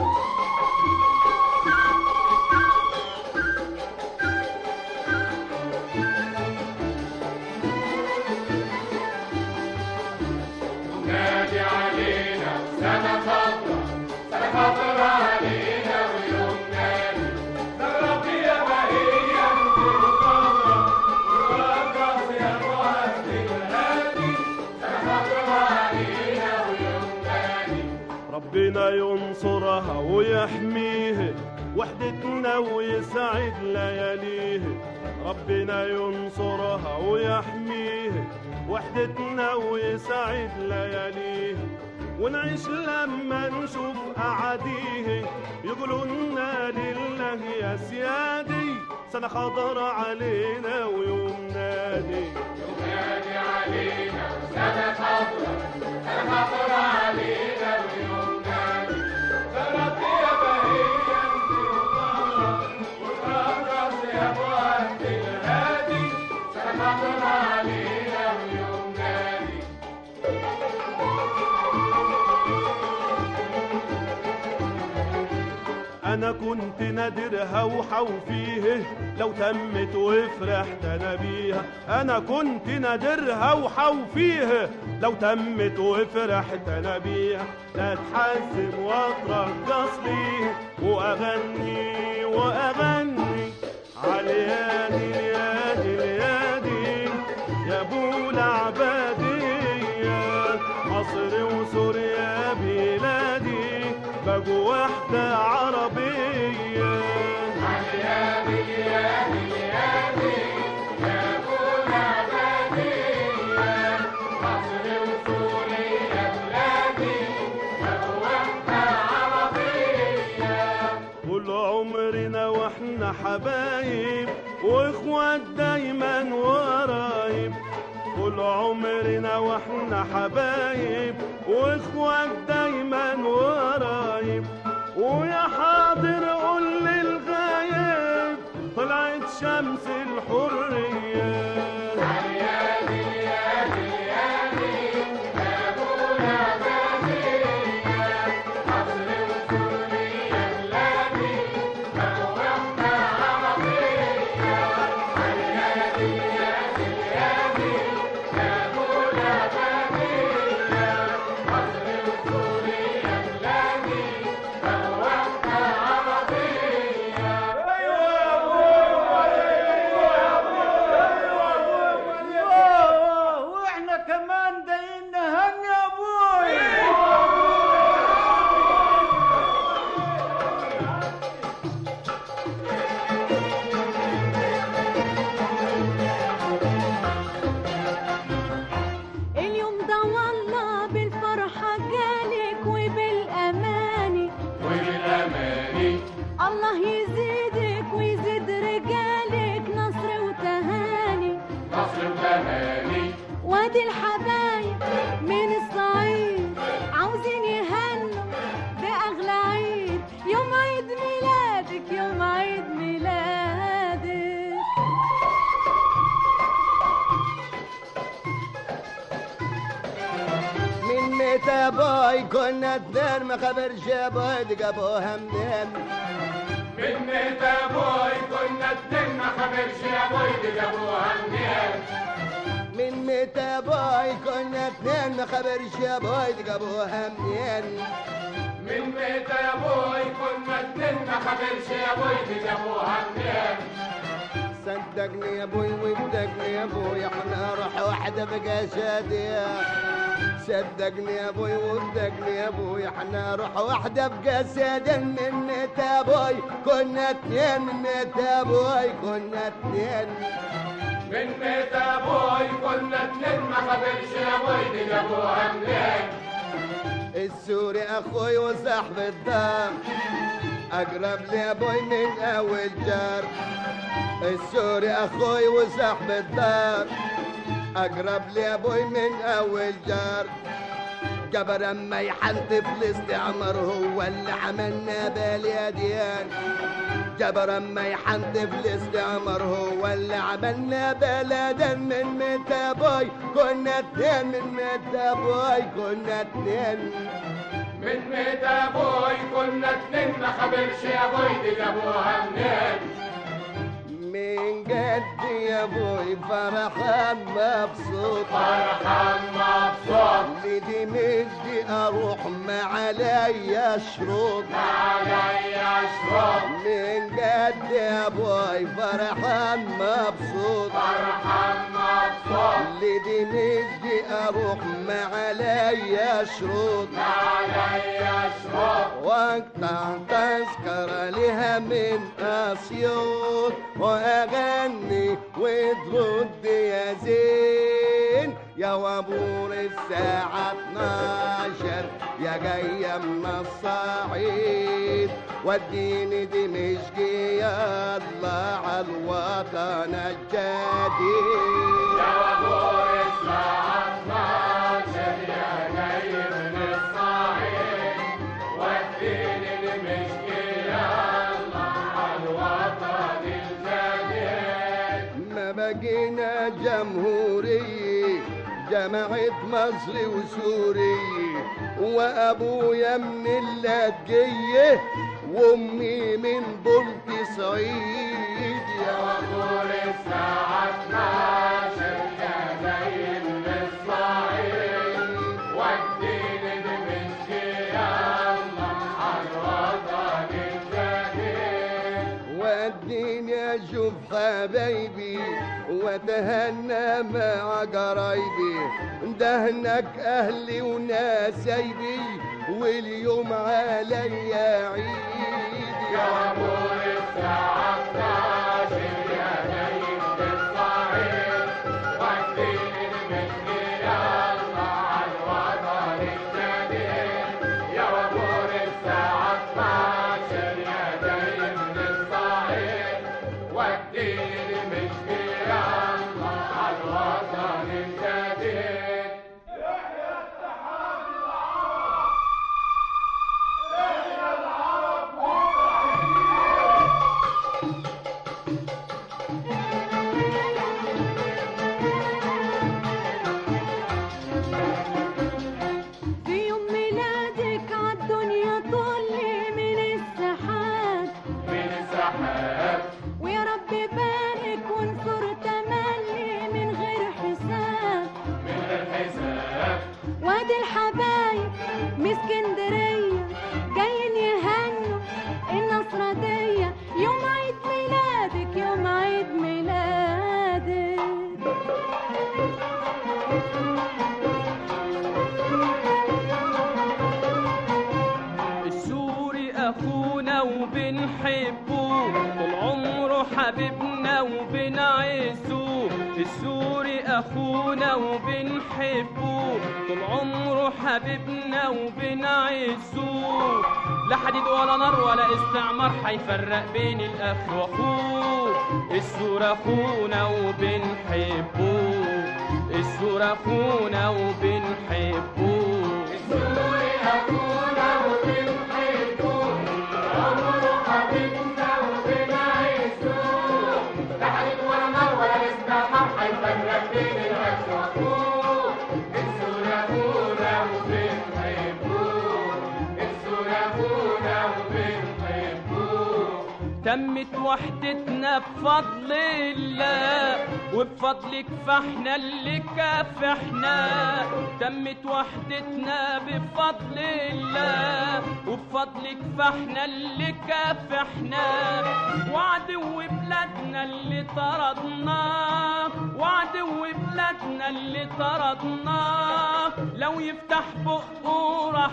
نادي علينا سنة خضرا سنة خضرا علينا ويوم نادي نغرب يا بهية نطير خضرا ونرقص يا مهدي الهادي سنة خضرا علينا ويوم نادي ربنا ينصرها ويحميه وحدتنا ويسعد لياليه ربنا ينصرها ويحميه وحدتنا ويسعد لياليه ونعيش لما نشوف أعاديه يقولوا لنا لله يا سيادي سنة خضرة علينا ويوم نادي نادي علينا سنة خضرا سنة خضرا علينا ويوم نادي نغرب يا بهية نطير خضرا ونرقص يا مهدي الهادي سنة خضرا علينا ويوم انا كنت نادرها وحوفيه لو تمت وفرحت انا بيها انا كنت نادرها وحوفيه لو تمت وفرحت انا بيها لا اتحزم واترقص ليه واغني واغني عاليادي اليادي اليادي يا ابو العبادية مصر وسوريا بلادي بقوا وحدة عربية عاليادي اليادي اليادي يا ابو العبادية مصر وسوريا بلادي بقوا وحدة عربية طول عمرنا واحنا حبايب واخوات دايما ورايب طول عمرنا واحنا حبايب واخوات دايما ورايب ويا حاضر قول للغايب طلعت شمس الحرية عاليادي اليادي اليادي يا ابو العبادية مصر وسوريا بلادي بقوا وحدة عربية عاليادي اليادي اليادي يا ابو العبادية مصر وسوريا بلادي بقوا وحدة أوه، واحنا كمان دايين نهني يا ابوي اليوم ده والله بالفرحة جالك وبالأماني وبالأماني الله يزيدك ويزيد رجالك نصر وتهاني مصر وتهاني وادي الحبايب من الصعيد عاوزين يهنوا بأغلى عيد يوم عيد ميلادك يوم عيد ميلادك من متى باي كنا اتنين ما خبرش ابوي جابوها منين من متى بوي كنا اتنين ما خبرش يا بوي دي جابوها منين من متى باي كنا اتنين ما خبرش ابوي جابوها منين من متى يا بوي كنا اتنين ما خبرش يا بوي دي جابوها منين صدقني يا ابوي وصدقني يا ابوي احنا روح واحدة بقى شادية صدقني يا ابوي وصدقني يا ابوي احنا روح واحدة بقى سادة من متى ابوي كنا اتنين من متى ابوي كنا اتنين من متى بوي كنا اتنين ما خبرش يا بوي دي جابوها منين السوري اخوي وصاحب الدار اقرب لي ابوي من اول جار السوري اخوي وصاحب الدار اقرب لي ابوي من اول جار جبر اما يحنطف الاستعمار هو اللي عملنا باليديان جبر اما يحنطف الاستعمار هو اللي عملنا بلدا من متى بوي كنا اتنين من متى بوي كنا اتنين من متى بوي كنا اتنين ما خبرش يا بوي دي جابوها منين من قد يا ابوي فرحان مبسوط فرحان مبسوط لدي مجدي اروح ما علي شروط ما علي شروط من قد يا ابوي فرحان مبسوط فرحان مبسوط لدي مجدي اروح ما علي شروط ما علي شروط واقطع تذكرة لها من اسيوط واغني وترد يا زين يا وابور الساعة 12 يا جاية من الصعيد وديني دمشق يا الله على الوطن الجديد يا وابور الساعة 12 يا جاي من الصعيد وديني دمشق يا الله على الوطن الجديد ما بقينا جمهورية جماعة مصر وسورية وأبويا من اللاجية وامي من بلط صعيد يا وابور الساعة 12 يا جاي من الصعيد وديني دمشق يلا عالوطن الجديد وديني اشوف حبايبي واتهنى مع قرايبي ده هناك اهلي وناسايبي واليوم عليا عيد يا وابور الساعة 12 يا جاي من الصعيد وديني دمشق يلا عالوطن الجديد يا وابور الساعة 12 يا جاي من الصعيد وديني دمشق يلا عالوطن الجديد في يوم ميلادك عالدنيا طلي من السحاب من السحاب ويا رب بارك وانصر تملي من غير حساب من غير حساب وادي الحبايب من اسكندرية جايين يهنوا النصرانية يوم عيد ميلادك يوم عيد ميلادك السوري اخونا وبنحبه طول عمره حبيبنا وبنعزه السوري اخونا وبنحبه طول عمره حبيبنا وبنعزه لا حديد ولا نار ولا استعمار هيفرق بين الاخ واخوه السوري اخونا وبنحبه السوري اخونا وبنحبه السوري أخونا وبنحبه عمره حبيبنا وبنعزه لا حديد ولا نار ولا استعمار هيفرق بين الأخ وأخوه السوري أخونا وبنحبه السوري أخونا وبنحبه تمت وحدتنا بفضل الله وبفضلك فاحنا اللي كافحنا تمت وحدتنا بفضل الله وبفضلك فاحنا اللي كافحنا وعدو بلادنا اللي طردناه وعدو بلادنا اللي طردناه لو يفتح بقه راح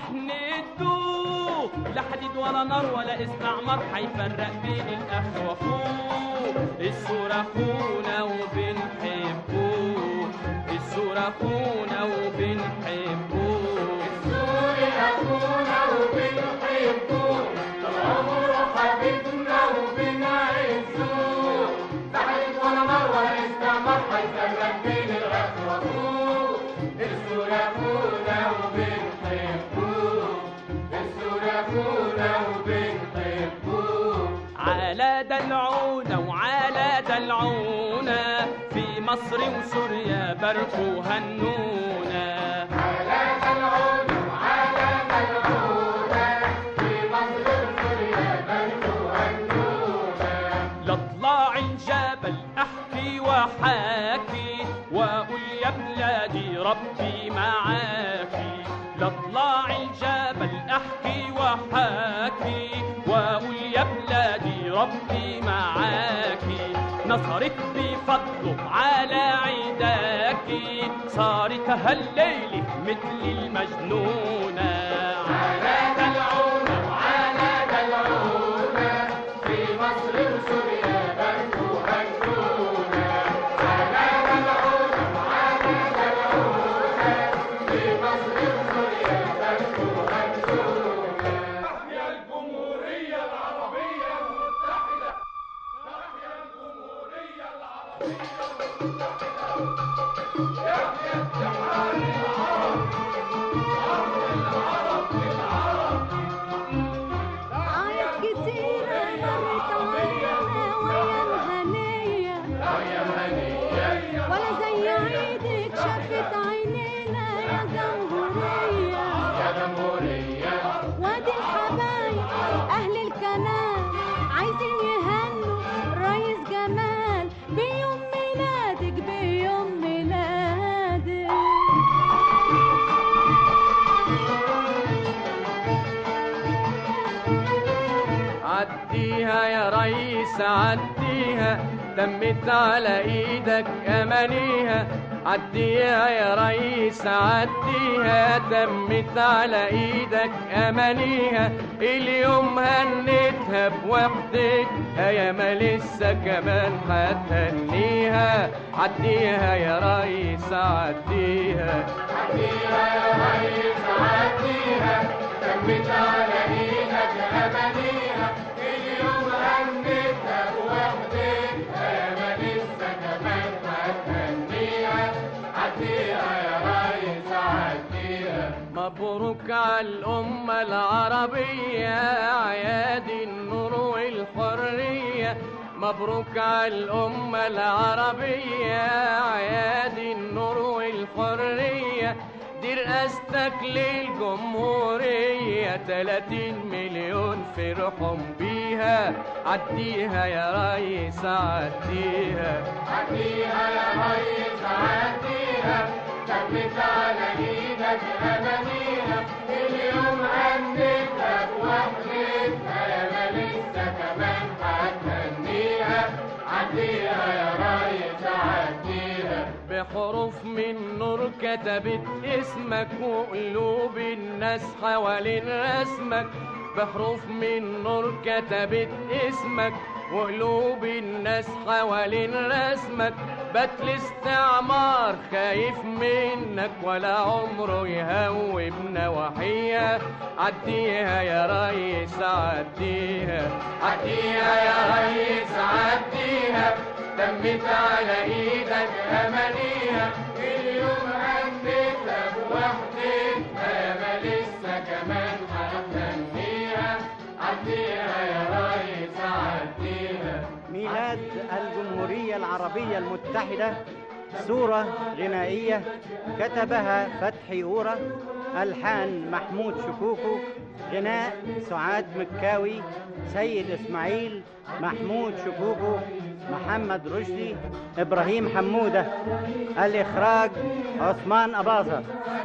ندوه لا حديد ولا نار ولا استعمار هيفرق بين الاخ واخوه السورة اخونا وبنحبه السورة اخونا وبنحبه السوري أخونا وبنحبه طول عمره حبيبنا وبنعزه لا حديد ولا نار ولا استعمار هيفرق بين الأخ وأخوه السوري أخونا وبنحبه السوري أخونا وبنحبه على دلعونا وعلى دلعونا في مصر وسوريا باركوا هنونا على دلعونا وعلى دلعونا في مصر وسوريا باركوا هنونا لاطلع الجبل احكي واحاكي واقول يا بلادي ربي معاكي لاطلع الجبل احكي واحاكي واقول يا بلادي ربي معاكي نصرك بفضله على عداكي صارت هالليلة مثل المجنونة على دلعونا وعلى دلعونا في مصر وسوريا باركوا هنونا على دلعونا وعلى دلعونا في مصر وسوريا باركوا هنونا تحيا الجمهورية العربية المتحدة تحيا الجمهورية العربية المتحدة يحيى اتحاد العرب عرض العرب للعرب عايز كتيرة مرت علينا ويا الهنية ويا الهنية ولا زي عيدك شافت عينينا يا جمهورية يا جمهورية وادي الحبايب أهل الكرم ريس عديها تمت على ايدك امانيها عديها يا ريس عديها تمت على ايدك امانيها اليوم هنيتها بوحدتها يا ما لسه كمان هتهنيها عديها يا ريس عديها عديها يا ريس عديها تمت على ايدك امانيها اليوم هنيتها بوحدتها يا ما لسه كمان هتهنيها عديها يا ريس عديها مبروك على الأمة العربية أعياد النور والحرية مبروك على الأمة العربية أعياد النور والحرية دي رئاستك للجمهورية 30 مليون فرحهم بيها عديها يا ريس عديها عديها يا ريس عديها تمت على ايدك امانيها اليوم هنيتها بوحدتها يا ما لسه كمان هتهنيها عديها يا ريس عديها بحروف من نور كتبت اسمك وقلوب الناس حوالين رسمك بحروف من نور كتبت اسمك وقلوب الناس حوالين رسمك بات الاستعمار خايف منك ولا عمره يهوب نواحيها عديها يا ريس عديها عديها يا ريس عديها تمت على ايدك امانيها اليوم هنيتها بوحدتها يا ما لسه كمان هتهنيها عديها يا ريس عديها ميلاد الجمهورية العربية المتحدة صورة غنائية كتبها فتحي أورا ألحان محمود شكوكو غناء سعاد مكاوي سيد إسماعيل محمود شكوكو محمد رشدي إبراهيم حمودة الإخراج عثمان أباظة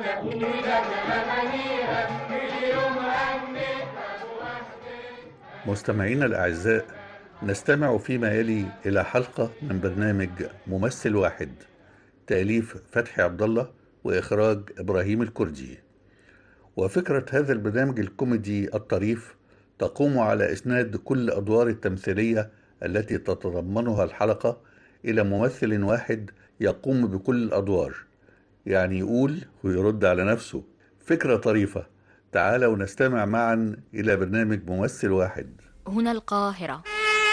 مستمعينا الأعزاء نستمع فيما يلي إلى حلقة من برنامج ممثل واحد تأليف فتحي عبد الله وإخراج إبراهيم الكردي وفكرة هذا البرنامج الكوميدي الطريف تقوم على إسناد كل أدوار التمثيلية التي تتضمنها الحلقة إلى ممثل واحد يقوم بكل الأدوار يعني يقول ويرد على نفسه فكرة طريفة تعالوا نستمع معا إلى برنامج ممثل واحد هنا القاهرة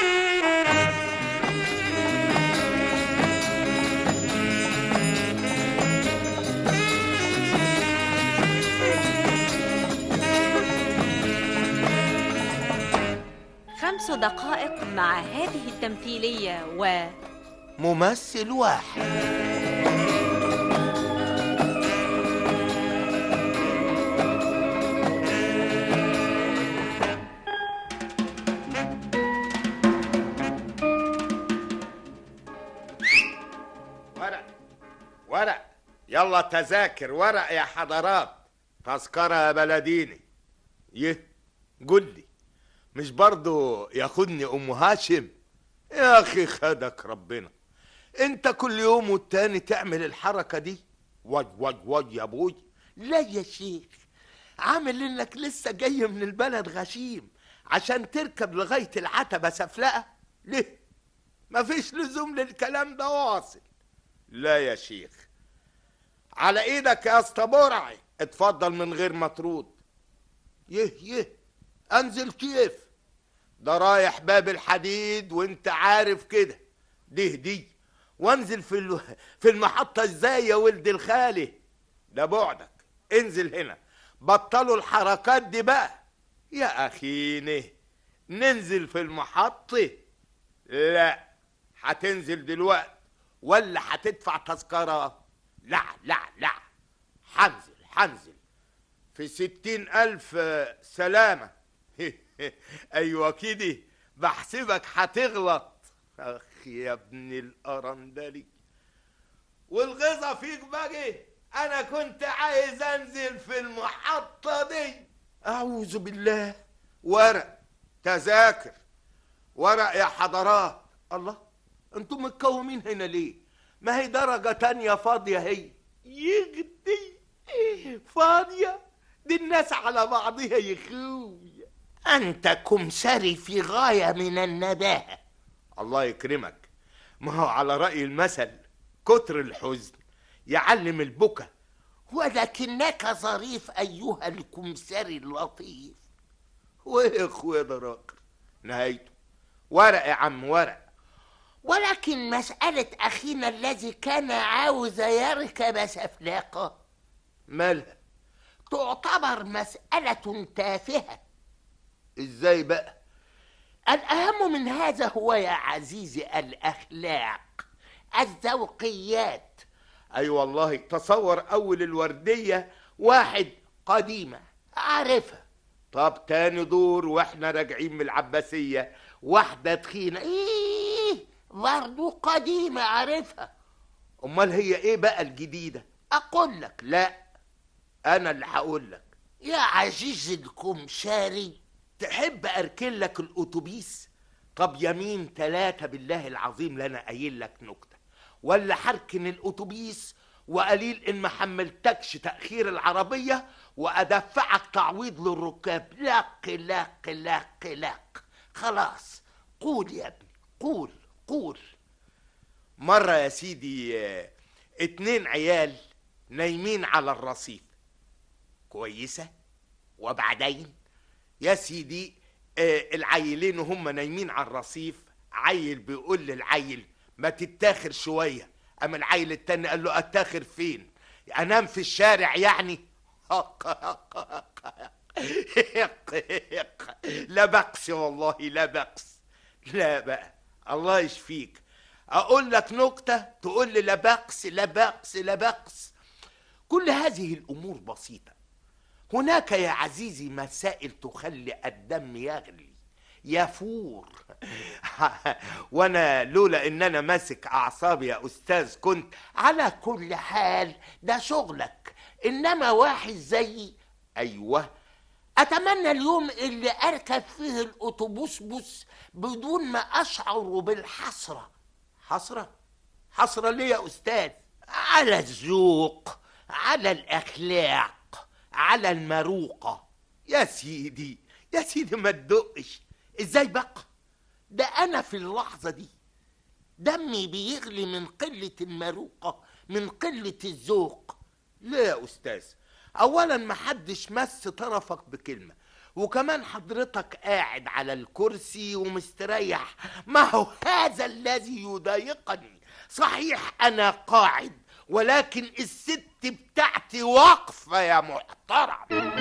خمس دقائق مع هذه التمثيلية و ممثل واحد ورق ورق يلا تذاكر ورق يا حضرات تذكرة يا بلديني يه قول لي مش برضو ياخدني ام هاشم يا اخي خدك ربنا انت كل يوم والتاني تعمل الحركة دي وج وج وج يا ابوي لا يا شيخ عامل انك لسه جاي من البلد غشيم عشان تركب لغاية العتبة سفلقة ليه مفيش لزوم للكلام ده واصل لا يا شيخ على ايدك يا اسطى برعي اتفضل من غير ما ترد يه يه انزل كيف ده رايح باب الحديد وانت عارف كده دي دي وانزل في ال... في المحطة ازاي يا ولد الخالي ده بعدك انزل هنا بطلوا الحركات دي بقى يا اخيني ننزل في المحطة لا هتنزل دلوقتي ولا هتدفع تذكرة لا لا لا هنزل هنزل في ستين ألف آه، سلامة أيوة كده بحسبك هتغلط أخ يا ابن الأرندلي والغيظة فيك بقى أنا كنت عايز أنزل في المحطة دي أعوذ بالله ورق تذاكر ورق يا حضرات الله انتم متكومين هنا ليه ما هي درجة تانية فاضية هي يغدي فاضية دي الناس على بعضها يا خويا أنت كمسري في غاية من النباهة الله يكرمك ما هو على رأي المثل كتر الحزن يعلم البكا ولكنك ظريف أيها الكمسري اللطيف ويا أخويا ده راقر نهايته ورق يا عم ورق ولكن مسألة أخينا الذي كان عاوز يركب سفلاقة مالها تعتبر مسألة تافهة ازاي بقى الأهم من هذا هو يا عزيزي الأخلاق الذوقيات أي أيوة والله تصور أول الوردية واحد قديمة عارفها طب تاني دور واحنا راجعين من العباسية واحدة تخينة ايه برضو قديمة عارفها امال هي ايه بقى الجديدة اقول لك لا انا اللي هقول لك يا عزيز الكمشاري تحب اركن لك الاتوبيس طب يمين ثلاثة بالله العظيم لا قايل لك نكتة ولا حركن الاتوبيس وقليل ان ما حملتكش تاخير العربيه وادفعك تعويض للركاب لق لق لق لق خلاص قول يا ابني قول قول مره يا سيدي آه، اتنين عيال نايمين على الرصيف كويسه وبعدين يا سيدي آه، العيلين وهم نايمين على الرصيف عيل بيقول للعيل ما تتاخر شويه اما العيل التاني قال له اتاخر فين انام في الشارع يعني لا بقس والله لا بقس لا بقى الله يشفيك اقول لك نكته تقول لي لا بقس لا بقس لا بقس كل هذه الامور بسيطه هناك يا عزيزي مسائل تخلي الدم يغلي يفور وانا لولا ان انا ماسك اعصابي يا استاذ كنت على كل حال ده شغلك انما واحد زيي ايوه اتمنى اليوم اللي اركب فيه الاتوبيس بس بدون ما اشعر بالحسره حسره حسره ليه يا استاذ على الذوق على الاخلاق على المروقه يا سيدي يا سيدي ما تدقش ازاي بقى ده انا في اللحظه دي دمي بيغلي من قله المروقه من قله الذوق لا يا استاذ اولا محدش مس طرفك بكلمه وكمان حضرتك قاعد على الكرسي ومستريح ما هو هذا الذي يضايقني صحيح انا قاعد ولكن الست بتاعتي واقفه يا محترم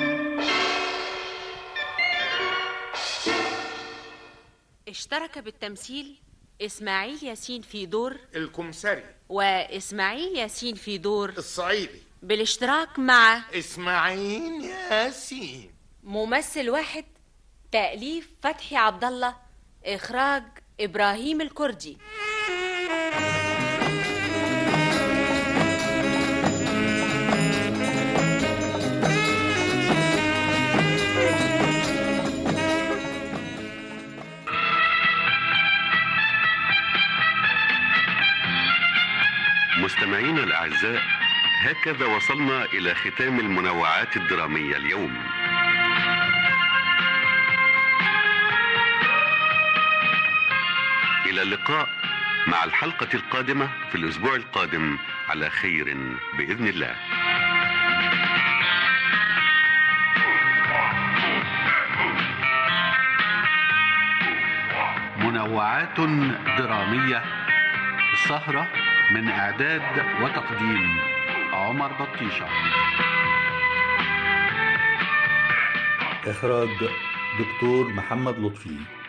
اشترك بالتمثيل إسماعيل ياسين في دور الكمسري وإسماعيل ياسين في دور الصعيدي بالاشتراك مع اسماعيل ياسين ممثل واحد تأليف فتحي عبد الله إخراج إبراهيم الكردي مستمعينا الأعزاء هكذا وصلنا إلى ختام المنوعات الدرامية اليوم إلى اللقاء مع الحلقة القادمة في الأسبوع القادم على خير بإذن الله منوعات درامية السهرة من إعداد وتقديم عمر بطيشة إخراج دكتور محمد لطفي